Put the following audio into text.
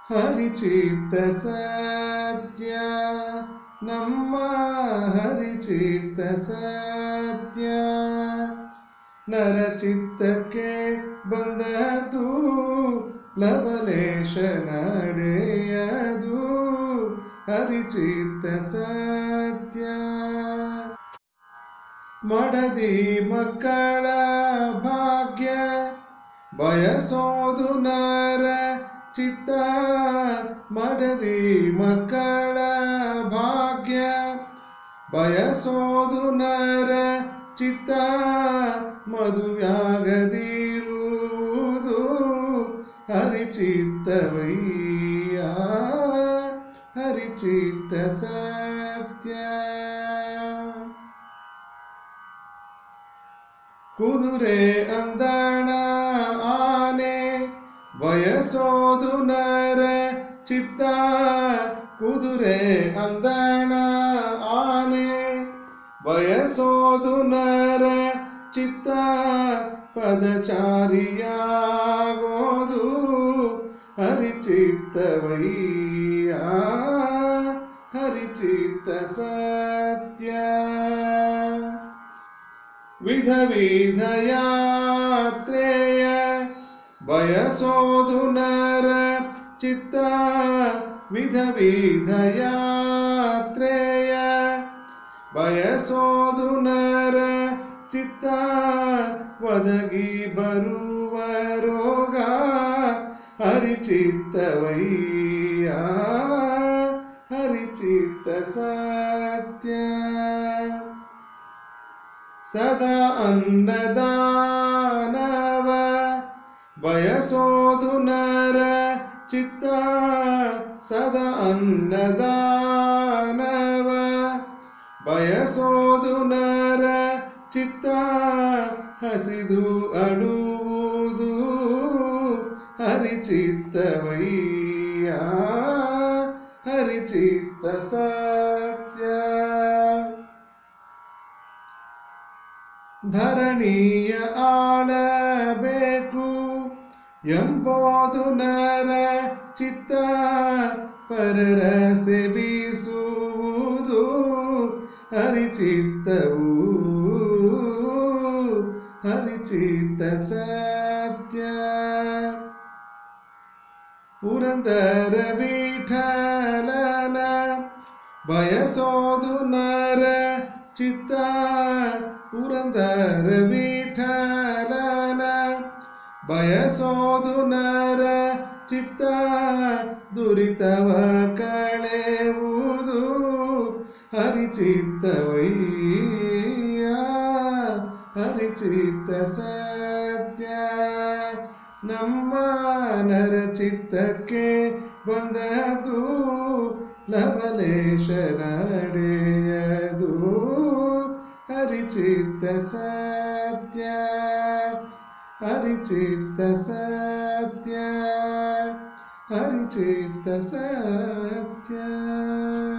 ಹರಿಚಿತ್ತ ಸತ್ಯ ನಮ್ಮ ಹರಿಚಿತ್ತ ಸತ್ಯ ನರಚಿತ್ತಕ್ಕೆ ಬಂದದು ಲವಲೇಶ ನಡೆಯದು ಹರಿಚಿತ್ತ ಸತ್ಯ ಮಡದಿ ಮಕ್ಕಳ ಭಾಗ್ಯ ಬಯಸೋದು ನರ ಚಿತ್ತ ಮಡದಿ ಮಕ್ಕಳ ಭಾಗ್ಯ ಬಯಸೋದು ನರ ಚಿತ್ತ ಮದುವ್ಯಾಗದಿರುವುದು ಹರಿಚಿತ್ತವಯ್ಯ ಹರಿಚಿತ್ತ ಸತ್ಯ ಕುದುರೆ ಅಂದಣ ಆನೆ ಬಯಸೋದು ನರ ಚಿತ್ತ ಕುದುರೆ ಅಂದಣ ಆನೆ ಬಯಸೋದು ನರ ಚಿತ್ತ ಪದಚಾರಿಯಾಗೋದು ಹರಿಚಿತ್ತವಯ್ಯ ಹರಿಚಿತ್ತ ಸತ್ಯ ವಿಧ ವಿಧ ಯಾತ್ರೆಯ ಬಯಸೋದು ನರ ಚಿತ್ತ ವಿಧ ವಿಧ ಯಾತ್ರೆಯ ಬಯಸೋದು ನರ ಚಿತ್ತ ಒದಗಿ ಬರುವ ರೋಗ ಹರಿಚಿತ್ತವಯ್ಯ ಹರಿಚಿತ್ತ ಸತ್ಯ ಸದಾ ಅನ್ನದಾನವ ಬಯಸೋದು ನರ ಚಿತ್ತ ಸದಾ ಅನ್ನದಾನವ ಬಯಸೋದು ನರ ಚಿತ್ತ ಹಸಿದು ಅಡುವುದು ಹರಿಚಿತ್ತವಯ್ಯ ಹರಿಚಿತ್ತ ಸತ್ಯ ಧರಣಿಯ ಆಳಬೇಕು ಎಂಬುದು ನರ ಚಿತ್ತ ಪರರ ಸೇವಿಸುವುದು ಹರಿಚಿತ್ತವು ಹರಿಚಿತ್ತ ಸತ್ಯ ಪುರಂದರ ವಿಠಲನ ಬಯಸೋದು ನರ ಚಿತ್ತ ಪುರಂದರ ವಿಠಲನ ಬಯಸೋದು ನರ ಚಿತ್ತ ದುರಿತವ ಕಳೆಯುವುದು ಹರಿಚಿತ್ತವಯ್ಯ ಹರಿಚಿತ್ತ ಸತ್ಯ ನಮ್ಮ ನರಚಿತ್ತಕ್ಕೆ ಬಂದದು ಲವಲೇಶ ನಡೆಯದು ಹರಿಚಿತ್ತ ಸತ್ಯ ಹರಿಚಿತ್ತ ಸತ್ಯ ಹರಿಚಿತ್ತ ಸತ್ಯ